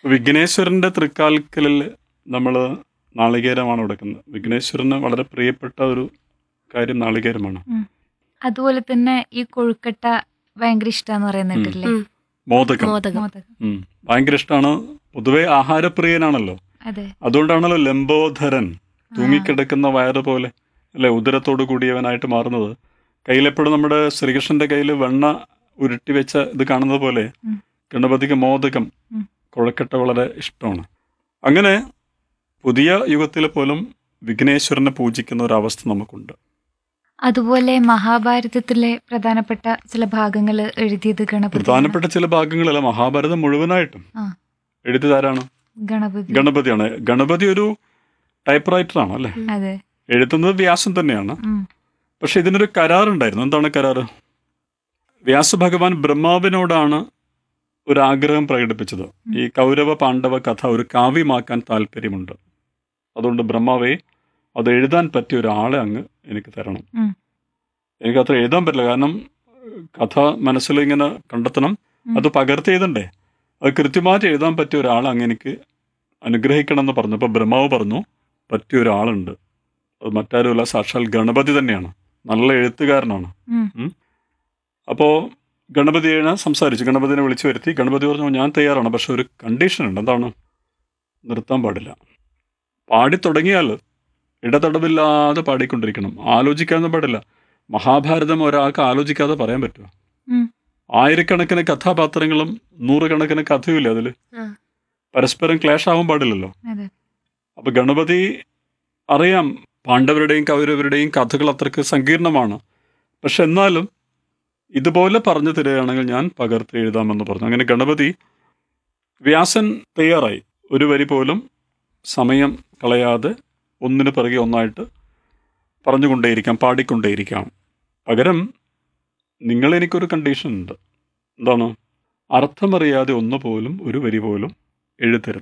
വിഘ്നേശ്വരന്റെ തൃക്കാൽക്കലിൽ നമ്മൾ നാളികേരമാണ് കൊടുക്കുന്നത് വിഘ്നേശ്വരന് വളരെ പ്രിയപ്പെട്ട ഒരു കാര്യം നാളികേരമാണ് അതുപോലെ തന്നെ ഈ കൊഴുക്കട്ട ഭയങ്കര ഇഷ്ടാന്ന് പറയുന്നുണ്ടല്ലേ ഉം. മോദകം മോദകം മോദകം ഉം. ഭയങ്കര ഇഷ്ടമാണ് പൊതുവെ ആഹാരപ്രിയനാണല്ലോ അതെ അതുകൊണ്ടാണല്ലോ ലംബോധരൻ തൂങ്ങിക്കിടക്കുന്ന വയറ് പോലെ അല്ലെ ഉദരത്തോട് കൂടിയവനായിട്ട് മാറുന്നത് കയ്യിലെപ്പോഴും നമ്മുടെ ശ്രീകൃഷ്ണന്റെ കയ്യിൽ വെണ്ണ ഉരുട്ടി വെച്ച ഇത് കാണുന്നത് പോലെ ഉം. ഗണപതിക്ക് മോദകം ഉം. കുഴക്കട്ട വളരെ ഇഷ്ടമാണ് അങ്ങനെ പുതിയ യുഗത്തിൽ പോലും വിഘ്നേശ്വരനെ പൂജിക്കുന്ന ഒരു അവസ്ഥ നമുക്കുണ്ട് അതുപോലെ മഹാഭാരതത്തിലെ പ്രധാനപ്പെട്ട ചില ഭാഗങ്ങൾ എഴുതിയത് ഗണപതി പ്രധാനപ്പെട്ട ചില ഭാഗങ്ങളല്ല മഹാഭാരതം മുഴുവനായിട്ടും ആ. എഴുതിയതാരാണ് ഗണപതി ഗണപതിയാണ് ഗണപതി ഒരു ടൈപ്പ് റൈറ്ററാണ് അല്ലേ അതെ എഴുതുന്നത് വ്യാസം തന്നെയാണ് ഉം. പക്ഷെ ഇതിനൊരു കരാറുണ്ടായിരുന്നു എന്താണ് കരാറ് വ്യാസഭഗവാൻ ബ്രഹ്മാവിനോടാണ് ഒരു ആഗ്രഹം പ്രകടിപ്പിച്ചത് ഈ കൗരവ പാണ്ഡവ കഥ ഒരു കാവ്യമാക്കാൻ താല്പര്യമുണ്ട് അതുകൊണ്ട് ബ്രഹ്മാവെ അത് എഴുതാൻ പറ്റിയ ഒരാളെ അങ്ങ് എനിക്ക് തരണം ഉം. എനിക്ക് അത്ര എഴുതാൻ പറ്റില്ല കാരണം കഥ മനസ്സിൽ ഇങ്ങനെ കണ്ടെത്തണം ഉം. അത് പകർത്തി എഴുതണ്ടേ അത് കൃത്യമായിട്ട് എഴുതാൻ പറ്റിയ ഒരാൾ അങ്ങ് എനിക്ക് അനുഗ്രഹിക്കണം എന്ന് പറഞ്ഞു അപ്പോൾ ബ്രഹ്മാവ് പറഞ്ഞു പറ്റിയ ഒരാളുണ്ട് അത് മറ്റാരുമല്ല സാക്ഷാൽ ഗണപതി തന്നെയാണ് നല്ല എഴുത്തുകാരനാണ് ഉം. അപ്പോൾ ഗണപതിയെ സംസാരിച്ചു ഗണപതിനെ വിളിച്ചു വരുത്തി ഗണപതി പറഞ്ഞു ഞാൻ തയ്യാറാണ് പക്ഷെ ഒരു കണ്ടീഷൻ ഉണ്ട് എന്താണ് നിർത്താൻ പാടില്ല പാടി തുടങ്ങിയാൽ ഇടതടവില്ലാതെ പാടിക്കൊണ്ടിരിക്കണം ആലോചിക്കാനൊന്നും പാടില്ല മഹാഭാരതം ഒരാൾക്ക് ആലോചിക്കാതെ പറയാൻ പറ്റുമോ ഉം. ആയിരക്കണക്കിന് കഥാപാത്രങ്ങളും നൂറുകണക്കിന് കഥയുമില്ല അതിൽ ആ. പരസ്പരം ക്ലേശ് ആവാൻ പാടില്ലല്ലോ അതെ അപ്പൊ ഗണപതി അറിയാം പാണ്ഡവരുടെയും കൗരവരുടെയും കഥകൾ അത്രയ്ക്ക് സങ്കീർണമാണ് പക്ഷെ എന്നാലും ഇതുപോലെ പറഞ്ഞു തരികയാണെങ്കിൽ ഞാൻ പകർത്തി എഴുതാമെന്ന് പറഞ്ഞു അങ്ങനെ ഗണപതി വ്യാസൻ തയ്യാറായി ഒരു വരി പോലും സമയം കളയാതെ ഒന്നിനു പിറകെ ഒന്നായിട്ട് പറഞ്ഞുകൊണ്ടേയിരിക്കാം പാടിക്കൊണ്ടേയിരിക്കാം പകരം നിങ്ങൾ എനിക്കൊരു കണ്ടീഷൻ ഉണ്ട് എന്താണ് അർത്ഥമറിയാതെ ഒന്ന് പോലും ഒരു വരി പോലും എഴുതരുത്